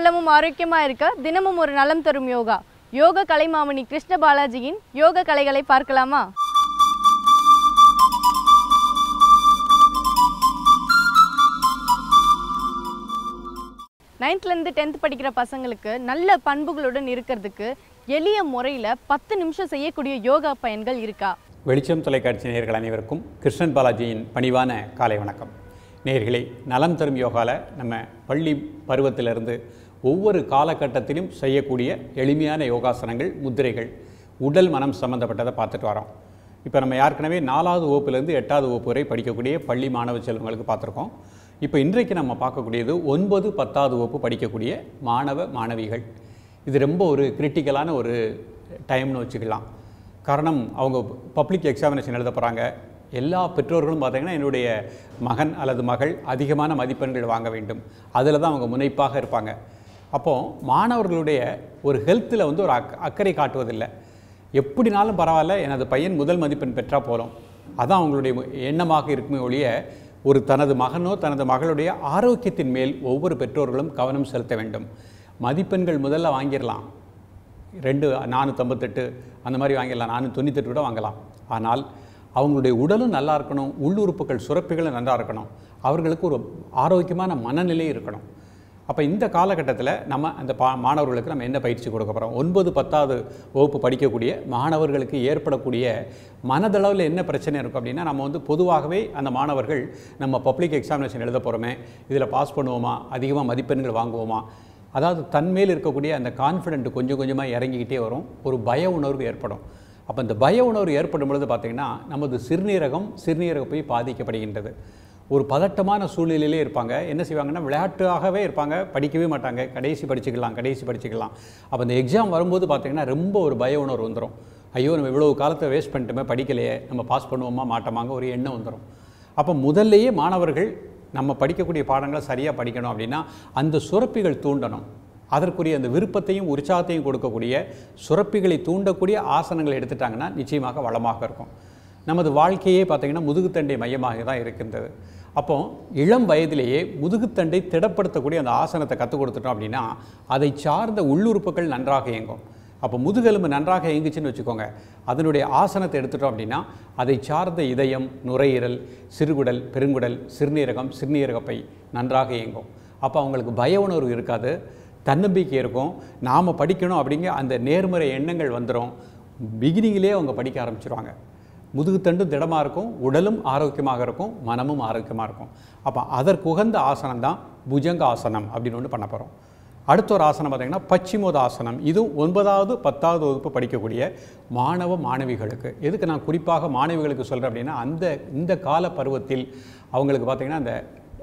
உள்ளமும் ஆரோக்கியமா இருக்க தினமும் ஒரு நலம் தரும் யோகா யோக கலைமாமணி கிருஷ்ண பாலாஜியின் யோக கலைகளை பார்க்கலாமா நைன்த்லேருந்து டென்த் படிக்கிற பசங்களுக்கு நல்ல பண்புகளுடன் இருக்கிறதுக்கு எளிய முறையில் பத்து நிமிஷம் செய்யக்கூடிய யோகா பயன்கள் இருக்கா வெளிச்சம் தொலைக்காட்சி நேயர்கள் அனைவருக்கும் கிருஷ்ணன் பாலாஜியின் பணிவான காலை வணக்கம் நேயர்களே நலம் தரும் யோகாவில் நம்ம பள்ளி பருவத்திலிருந்து ஒவ்வொரு காலகட்டத்திலும் செய்யக்கூடிய எளிமையான யோகாசனங்கள் முத்திரைகள் உடல் மனம் சம்மந்தப்பட்டதை பார்த்துட்டு வரோம் இப்போ நம்ம ஏற்கனவே நாலாவது வகுப்புலேருந்து எட்டாவது வகுப்பு வரை படிக்கக்கூடிய பள்ளி மாணவ செல்வங்களுக்கு பார்த்துருக்கோம் இப்போ இன்றைக்கு நம்ம பார்க்கக்கூடியது ஒன்பது பத்தாவது வகுப்பு படிக்கக்கூடிய மாணவ மாணவிகள் இது ரொம்ப ஒரு கிரிட்டிக்கலான ஒரு டைம்னு வச்சுக்கலாம் காரணம் அவங்க பப்ளிக் எக்ஸாமினேஷன் எழுத போகிறாங்க எல்லா பெற்றோர்களும் பார்த்தீங்கன்னா என்னுடைய மகன் அல்லது மகள் அதிகமான மதிப்பெண்கள் வாங்க வேண்டும் அதில் தான் அவங்க முனைப்பாக இருப்பாங்க அப்போது மாணவர்களுடைய ஒரு ஹெல்த்தில் வந்து ஒரு அக் அக்கறை காட்டுவதில்லை எப்படினாலும் பரவாயில்ல எனது பையன் முதல் மதிப்பெண் பெற்றால் போதும் அதான் அவங்களுடைய எண்ணமாக இருக்குமே ஒழிய ஒரு தனது மகனோ தனது மகளுடைய ஆரோக்கியத்தின் மேல் ஒவ்வொரு பெற்றோர்களும் கவனம் செலுத்த வேண்டும் மதிப்பெண்கள் முதல்ல வாங்கிடலாம் ரெண்டு நானூற்றம்பத்தெட்டு அந்த மாதிரி வாங்கிடலாம் நானூற்றி தொண்ணூத்தெட்டு கூட வாங்கலாம் ஆனால் அவங்களுடைய உடலும் நல்லா இருக்கணும் உள்ளுறுப்புகள் சுரப்பிகளும் நல்லா இருக்கணும் அவர்களுக்கு ஒரு ஆரோக்கியமான மனநிலை இருக்கணும் அப்போ இந்த காலகட்டத்தில் நம்ம அந்த பா மாணவர்களுக்கு நம்ம என்ன பயிற்சி கொடுக்க போகிறோம் ஒன்பது பத்தாவது வகுப்பு படிக்கக்கூடிய மாணவர்களுக்கு ஏற்படக்கூடிய மனதளவில் என்ன பிரச்சனை இருக்கும் அப்படின்னா நம்ம வந்து பொதுவாகவே அந்த மாணவர்கள் நம்ம பப்ளிக் எக்ஸாமினேஷன் எழுத போகிறோமே இதில் பாஸ் பண்ணுவோமா அதிகமாக மதிப்பெண்கள் வாங்குவோமா அதாவது தன்மேல் இருக்கக்கூடிய அந்த கான்ஃபிடென்ட் கொஞ்சம் கொஞ்சமாக இறங்கிக்கிட்டே வரும் ஒரு பய உணர்வு ஏற்படும் அப்போ இந்த பய உணர்வு ஏற்படும் பொழுது பார்த்திங்கன்னா நமது சிறுநீரகம் சிறுநீரகம் போய் பாதிக்கப்படுகின்றது ஒரு பதட்டமான சூழ்நிலையிலே இருப்பாங்க என்ன செய்வாங்கன்னா விளையாட்டாகவே இருப்பாங்க படிக்கவே மாட்டாங்க கடைசி படிச்சுக்கலாம் கடைசி படிச்சுக்கலாம் அப்போ இந்த எக்ஸாம் வரும்போது பார்த்திங்கன்னா ரொம்ப ஒரு பய உணர்வு வந்துடும் ஐயோ நம்ம இவ்வளவு காலத்தை வேஸ்ட் பண்ணிட்டோமே படிக்கலையே நம்ம பாஸ் பண்ணுவோமா மாட்டோமாங்க ஒரு எண்ணம் வந்துடும் அப்போ முதல்லையே மாணவர்கள் நம்ம படிக்கக்கூடிய பாடங்களை சரியாக படிக்கணும் அப்படின்னா அந்த சுரப்பிகள் தூண்டணும் அதற்குரிய அந்த விருப்பத்தையும் உற்சாகத்தையும் கொடுக்கக்கூடிய சுரப்பிகளை தூண்டக்கூடிய ஆசனங்களை எடுத்துட்டாங்கன்னா நிச்சயமாக வளமாக இருக்கும் நமது வாழ்க்கையே பார்த்திங்கன்னா முதுகுத்தண்டை மையமாக தான் இருக்கின்றது அப்போ இளம் வயதிலேயே முதுகுத்தண்டை திடப்படுத்தக்கூடிய அந்த ஆசனத்தை கற்றுக் கொடுத்துட்டோம் அப்படின்னா அதை சார்ந்த உள்ளுறுப்புகள் நன்றாக இயங்கும் அப்போ முதுகெலும்பு நன்றாக இயங்குச்சுன்னு வச்சுக்கோங்க அதனுடைய ஆசனத்தை எடுத்துட்டோம் அப்படின்னா அதை சார்ந்த இதயம் நுரையீரல் சிறுகுடல் பெருங்குடல் சிறுநீரகம் சிறுநீரகப்பை நன்றாக இயங்கும் அப்போ அவங்களுக்கு பய உணர்வு இருக்காது தன்னம்பிக்கை இருக்கும் நாம் படிக்கணும் அப்படிங்கிற அந்த நேர்மறை எண்ணங்கள் வந்துடும் பிகினிங்கிலே அவங்க படிக்க ஆரம்பிச்சிருவாங்க முதுகுத்தண்டும் திடமாக இருக்கும் உடலும் ஆரோக்கியமாக இருக்கும் மனமும் ஆரோக்கியமாக இருக்கும் அப்போ அதற்கு உகந்த ஆசனம் தான் புஜங்க ஆசனம் அப்படின்னு ஒன்று பண்ண போகிறோம் அடுத்த ஒரு ஆசனம் பார்த்திங்கன்னா பச்சிமோத ஆசனம் இதுவும் ஒன்பதாவது பத்தாவது வகுப்பு படிக்கக்கூடிய மாணவ மாணவிகளுக்கு எதுக்கு நான் குறிப்பாக மாணவிகளுக்கு சொல்கிறேன் அப்படின்னா அந்த இந்த கால பருவத்தில் அவங்களுக்கு பார்த்திங்கன்னா அந்த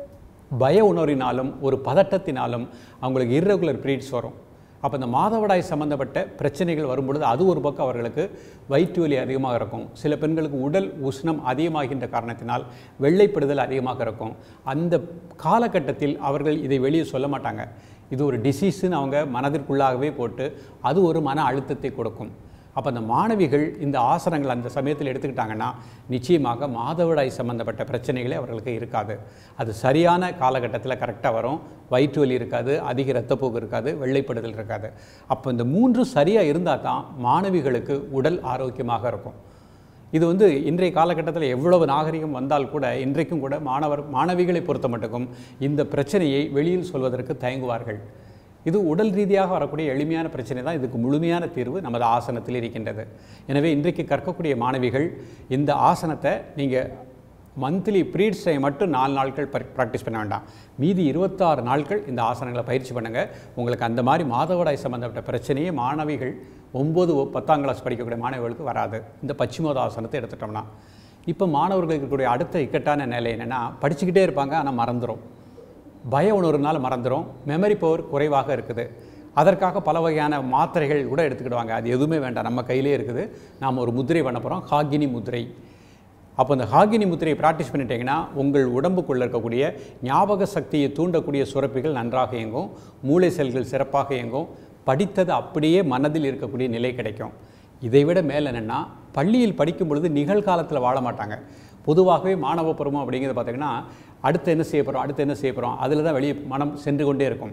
பய உணர்வினாலும் ஒரு பதட்டத்தினாலும் அவங்களுக்கு இர்ரெகுலர் பீரியட்ஸ் வரும் அப்போ இந்த மாதவிடாய் சம்மந்தப்பட்ட பிரச்சனைகள் வரும்பொழுது அது ஒரு பக்கம் அவர்களுக்கு வயிற்று வலி அதிகமாக இருக்கும் சில பெண்களுக்கு உடல் உஷ்ணம் அதிகமாகின்ற காரணத்தினால் வெள்ளைப்படுதல் அதிகமாக இருக்கும் அந்த காலகட்டத்தில் அவர்கள் இதை வெளியே சொல்ல மாட்டாங்க இது ஒரு டிசீஸ்ன்னு அவங்க மனதிற்குள்ளாகவே போட்டு அது ஒரு மன அழுத்தத்தை கொடுக்கும் அப்போ அந்த மாணவிகள் இந்த ஆசனங்கள் அந்த சமயத்தில் எடுத்துக்கிட்டாங்கன்னா நிச்சயமாக மாதவிடாய் சம்பந்தப்பட்ட பிரச்சனைகளே அவர்களுக்கு இருக்காது அது சரியான காலகட்டத்தில் கரெக்டாக வரும் வயிற்று வலி இருக்காது அதிக இரத்தப்போக்கு இருக்காது வெள்ளைப்படுதல் இருக்காது அப்போ இந்த மூன்று சரியாக இருந்தால் தான் மாணவிகளுக்கு உடல் ஆரோக்கியமாக இருக்கும் இது வந்து இன்றைய காலகட்டத்தில் எவ்வளவு நாகரிகம் வந்தால் கூட இன்றைக்கும் கூட மாணவர் மாணவிகளை பொறுத்த மட்டுக்கும் இந்த பிரச்சனையை வெளியில் சொல்வதற்கு தயங்குவார்கள் இது உடல் ரீதியாக வரக்கூடிய எளிமையான பிரச்சனை தான் இதுக்கு முழுமையான தீர்வு நமது ஆசனத்தில் இருக்கின்றது எனவே இன்றைக்கு கற்கக்கூடிய மாணவிகள் இந்த ஆசனத்தை நீங்கள் மந்த்லி ப்ரீட்ஸ் டைம் மட்டும் நாலு நாட்கள் ப்ராக்டிஸ் பண்ண வேண்டாம் மீதி இருபத்தாறு நாட்கள் இந்த ஆசனங்களை பயிற்சி பண்ணுங்கள் உங்களுக்கு அந்த மாதிரி மாதவிடாய் சம்மந்தப்பட்ட பிரச்சனையே மாணவிகள் ஒம்பது பத்தாம் கிளாஸ் படிக்கக்கூடிய மாணவர்களுக்கு வராது இந்த பச்சிமோத ஆசனத்தை எடுத்துட்டோம்னா இப்போ மாணவர்களுக்கு இருக்கக்கூடிய அடுத்த இக்கட்டான நிலை என்னென்னா படிச்சுக்கிட்டே இருப்பாங்க ஆனால் மறந்துடும் பய உணர்வுனால மறந்துடும் மெமரி பவர் குறைவாக இருக்குது அதற்காக பல வகையான மாத்திரைகள் கூட எடுத்துக்கிடுவாங்க அது எதுவுமே வேண்டாம் நம்ம கையிலே இருக்குது நாம் ஒரு முத்திரை பண்ண போகிறோம் ஹாகினி முத்திரை அப்போ இந்த ஹாகினி முத்திரையை ப்ராக்டிஸ் பண்ணிட்டீங்கன்னா உங்கள் உடம்புக்குள்ளே இருக்கக்கூடிய ஞாபக சக்தியை தூண்டக்கூடிய சுரப்பிகள் நன்றாக இயங்கும் மூளை செல்கள் சிறப்பாக இயங்கும் படித்தது அப்படியே மனதில் இருக்கக்கூடிய நிலை கிடைக்கும் இதை விட மேலே என்னென்னா பள்ளியில் படிக்கும் பொழுது நிகழ்காலத்தில் வாழ மாட்டாங்க பொதுவாகவே மாணவ பருவம் அப்படிங்கிறது பார்த்திங்கன்னா அடுத்து என்ன செய்ய போகிறோம் அடுத்து என்ன செய்ய போகிறோம் அதில் தான் வெளியே மனம் சென்று கொண்டே இருக்கும்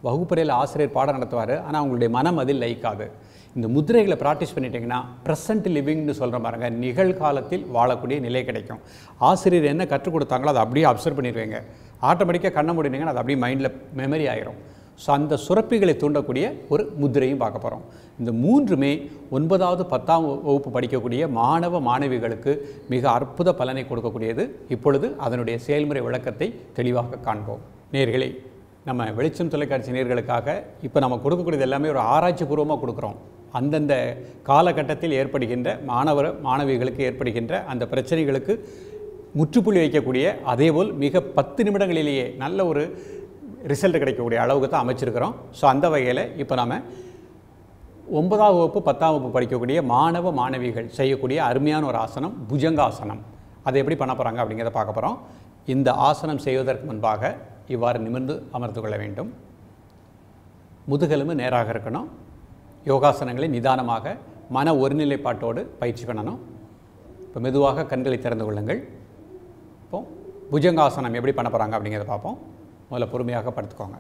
வகுப்பறையில் ஆசிரியர் பாடம் நடத்துவார் ஆனால் அவங்களுடைய மனம் அதில் லயிக்காது இந்த முதிரைகளை ப்ராக்டிஸ் பண்ணிட்டீங்கன்னா ப்ரெசன்ட் லிவிங்னு சொல்கிற பாருங்க நிகழ்காலத்தில் வாழக்கூடிய நிலை கிடைக்கும் ஆசிரியர் என்ன கற்றுக் கொடுத்தாங்களோ அதை அப்படியே அப்சர்வ் பண்ணிடுவீங்க ஆட்டோமேட்டிக்காக கண்ண முடினீங்கன்னா அது அப்படியே மைண்டில் மெமரி ஆயிரும் ஸோ அந்த சுரப்பிகளை தூண்டக்கூடிய ஒரு முதிரையும் பார்க்க போகிறோம் இந்த மூன்றுமே ஒன்பதாவது பத்தாம் வகுப்பு படிக்கக்கூடிய மாணவ மாணவிகளுக்கு மிக அற்புத பலனை கொடுக்கக்கூடியது இப்பொழுது அதனுடைய செயல்முறை விளக்கத்தை தெளிவாக காண்போம் நேர்களே நம்ம வெளிச்சம் தொலைக்காட்சி நேர்களுக்காக இப்போ நம்ம கொடுக்கக்கூடியது எல்லாமே ஒரு ஆராய்ச்சி பூர்வமாக கொடுக்குறோம் அந்தந்த காலகட்டத்தில் ஏற்படுகின்ற மாணவர் மாணவிகளுக்கு ஏற்படுகின்ற அந்த பிரச்சனைகளுக்கு முற்றுப்புள்ளி வைக்கக்கூடிய அதேபோல் மிக பத்து நிமிடங்களிலேயே நல்ல ஒரு ரிசல்ட் கிடைக்கக்கூடிய அளவுக்கு தான் அமைச்சிருக்கிறோம் ஸோ அந்த வகையில் இப்போ நாம் ஒன்பதாம் வகுப்பு பத்தாம் வகுப்பு படிக்கக்கூடிய மாணவ மாணவிகள் செய்யக்கூடிய அருமையான ஒரு ஆசனம் புஜங்காசனம் அதை எப்படி பண்ண போகிறாங்க அப்படிங்கிறத பார்க்க போகிறோம் இந்த ஆசனம் செய்வதற்கு முன்பாக இவ்வாறு நிமிர்ந்து அமர்ந்து கொள்ள வேண்டும் முதுகெலும்பு நேராக இருக்கணும் யோகாசனங்களை நிதானமாக மன ஒருநிலைப்பாட்டோடு பயிற்சி பண்ணணும் இப்போ மெதுவாக கண்களை திறந்து கொள்ளுங்கள் இப்போ புஜங்காசனம் எப்படி பண்ண போகிறாங்க அப்படிங்கிறத பார்ப்போம் முதல்ல பொறுமையாக படுத்துக்கோங்க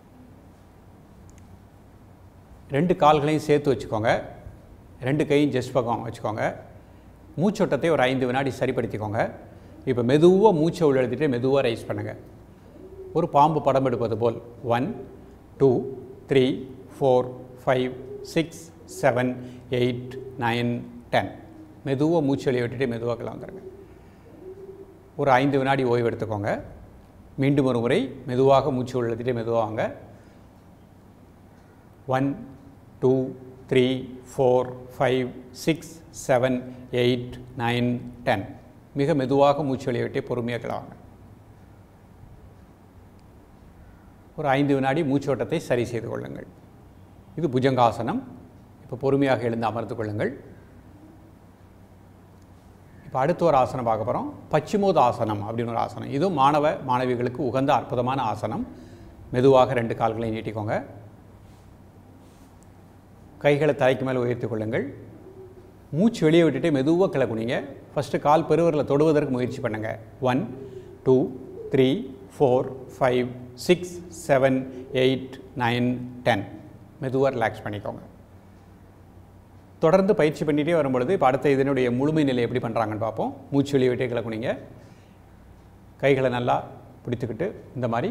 ரெண்டு கால்களையும் சேர்த்து வச்சுக்கோங்க ரெண்டு கையும் ஜஸ்ட் பக்கம் வச்சுக்கோங்க மூச்சோட்டத்தை ஒரு ஐந்து வினாடி சரிப்படுத்திக்கோங்க இப்போ மெதுவாக மூச்சை உள்ள எழுதிட்டு மெதுவாக ரைஸ் பண்ணுங்கள் ஒரு பாம்பு படம் எடுப்பது போல் one two three four five six seven eight nine ten மெதுவாக மூச்சு வெளியே விட்டுட்டு மெதுவாக கீழே வந்துடுங்க ஒரு ஐந்து வினாடி ஓய்வு எடுத்துக்கோங்க மீண்டும் ஒரு முறை மெதுவாக மூச்சு உள்ளத்திட்டே மெதுவாக வாங்க one two three four five six seven eight nine ten மிக மெதுவாக மூச்சு வெளியே விட்டு பொறுமையாக கிளவாங்க ஒரு ஐந்து வினாடி மூச்சோட்டத்தை சரி செய்து கொள்ளுங்கள் இது புஜங்காசனம் இப்போ பொறுமையாக எழுந்து அமர்ந்து கொள்ளுங்கள் இப்போ அடுத்த ஒரு ஆசனம் பார்க்க போகிறோம் பச்சிமோத ஆசனம் அப்படின்னு ஒரு ஆசனம் இதுவும் மாணவ மாணவிகளுக்கு உகந்த அற்புதமான ஆசனம் மெதுவாக ரெண்டு கால்களையும் நீட்டிக்கோங்க கைகளை தலைக்கு மேலே உயர்த்தி கொள்ளுங்கள் மூச்சு வெளியே விட்டுட்டு மெதுவாக கிளக்குனீங்க ஃபஸ்ட்டு கால் பெருவரில் தொடுவதற்கு முயற்சி பண்ணுங்கள் one two three four five six seven eight nine ten மெதுவாக ரிலாக்ஸ் பண்ணிக்கோங்க தொடர்ந்து பயிற்சி பண்ணிகிட்டே வரும்பொழுது இப்போ அடுத்த இதனுடைய முழுமை நிலை எப்படி பண்ணுறாங்கன்னு பார்ப்போம் மூச்சு வெளியே விட்டே கிளக்குனீங்க கைகளை நல்லா பிடித்துக்கிட்டு இந்த மாதிரி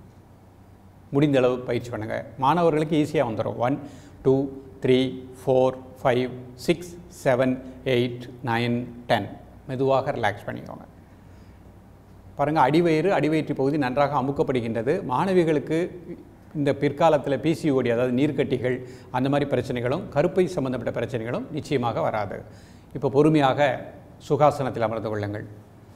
முடிந்த அளவு பயிற்சி பண்ணுங்கள் மாணவர்களுக்கு ஈஸியாக வந்துடும் one two three four five six seven eight nine ten மெதுவாக ரிலாக்ஸ் பண்ணிக்கோங்க பாருங்கள் அடிவயிறு அடிவயிற்று பகுதி நன்றாக அமுக்கப்படுகின்றது மாணவிகளுக்கு இந்த பிற்காலத்தில் பிசிஓடி அதாவது நீர்க்கட்டிகள் அந்த மாதிரி பிரச்சனைகளும் கருப்பை சம்பந்தப்பட்ட பிரச்சனைகளும் நிச்சயமாக வராது இப்போ பொறுமையாக சுகாசனத்தில் அமர்ந்து கொள்ளுங்கள்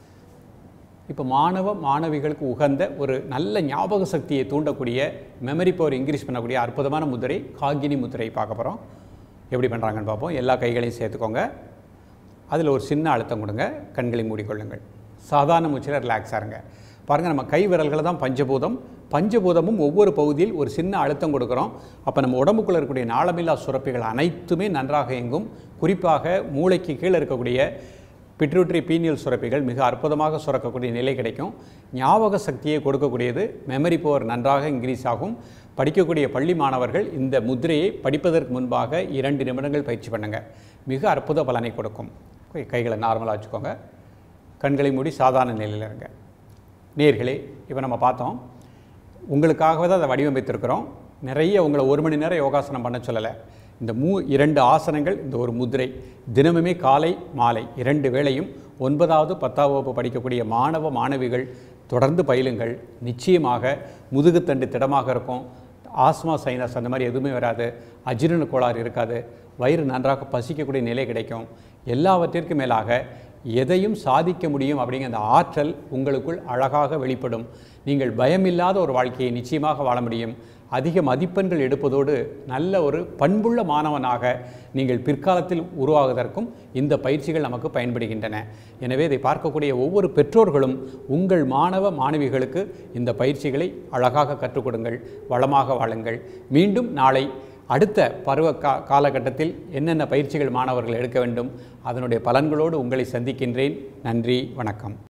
இப்போ மாணவ மாணவிகளுக்கு உகந்த ஒரு நல்ல ஞாபக சக்தியை தூண்டக்கூடிய மெமரி பவர் இன்க்ரீஸ் பண்ணக்கூடிய அற்புதமான முதிரை காகினி முதிரை பார்க்க போகிறோம் எப்படி பண்ணுறாங்கன்னு பார்ப்போம் எல்லா கைகளையும் சேர்த்துக்கோங்க அதில் ஒரு சின்ன அழுத்தம் கொடுங்க கண்களை மூடிக்கொள்ளுங்கள் சாதாரண மூச்சில் ரிலாக்ஸாக இருங்க பாருங்கள் நம்ம கை விரல்களை தான் பஞ்சபூதம் பஞ்சபூதமும் ஒவ்வொரு பகுதியில் ஒரு சின்ன அழுத்தம் கொடுக்குறோம் அப்போ நம்ம உடம்புக்குள்ளே இருக்கக்கூடிய நாளமில்லா சுரப்பிகள் அனைத்துமே நன்றாக இயங்கும் குறிப்பாக மூளைக்கு கீழே இருக்கக்கூடிய பிட்ரூட்ரி பீனியல் சுரப்பிகள் மிக அற்புதமாக சுரக்கக்கூடிய நிலை கிடைக்கும் ஞாபக சக்தியை கொடுக்கக்கூடியது மெமரி பவர் நன்றாக இன்க்ரீஸ் ஆகும் படிக்கக்கூடிய பள்ளி மாணவர்கள் இந்த முத்திரையை படிப்பதற்கு முன்பாக இரண்டு நிமிடங்கள் பயிற்சி பண்ணுங்கள் மிக அற்புத பலனை கொடுக்கும் கைகளை நார்மலாக வச்சுக்கோங்க கண்களை மூடி சாதாரண நிலையில் இருங்க நேர்களே இப்போ நம்ம பார்த்தோம் உங்களுக்காகவே தான் அதை வடிவமைத்திருக்கிறோம் நிறைய உங்களை ஒரு மணி நேரம் யோகாசனம் பண்ண சொல்லலை இந்த மூ இரண்டு ஆசனங்கள் இந்த ஒரு முதிரை தினமுமே காலை மாலை இரண்டு வேளையும் ஒன்பதாவது பத்தாவது வகுப்பு படிக்கக்கூடிய மாணவ மாணவிகள் தொடர்ந்து பயிலுங்கள் நிச்சயமாக முதுகுத்தண்டு திடமாக இருக்கும் ஆஸ்மா சைனஸ் அந்த மாதிரி எதுவுமே வராது அஜீரண கோளாறு இருக்காது வயிறு நன்றாக பசிக்கக்கூடிய நிலை கிடைக்கும் எல்லாவற்றிற்கும் மேலாக எதையும் சாதிக்க முடியும் அப்படிங்கிற அந்த ஆற்றல் உங்களுக்குள் அழகாக வெளிப்படும் நீங்கள் பயமில்லாத ஒரு வாழ்க்கையை நிச்சயமாக வாழ முடியும் அதிக மதிப்பெண்கள் எடுப்பதோடு நல்ல ஒரு பண்புள்ள மாணவனாக நீங்கள் பிற்காலத்தில் உருவாவதற்கும் இந்த பயிற்சிகள் நமக்கு பயன்படுகின்றன எனவே இதை பார்க்கக்கூடிய ஒவ்வொரு பெற்றோர்களும் உங்கள் மாணவ மாணவிகளுக்கு இந்த பயிற்சிகளை அழகாக கற்றுக் கொடுங்கள் வளமாக வாழுங்கள் மீண்டும் நாளை அடுத்த பருவ கா காலகட்டத்தில் என்னென்ன பயிற்சிகள் மாணவர்கள் எடுக்க வேண்டும் அதனுடைய பலன்களோடு உங்களை சந்திக்கின்றேன் நன்றி வணக்கம்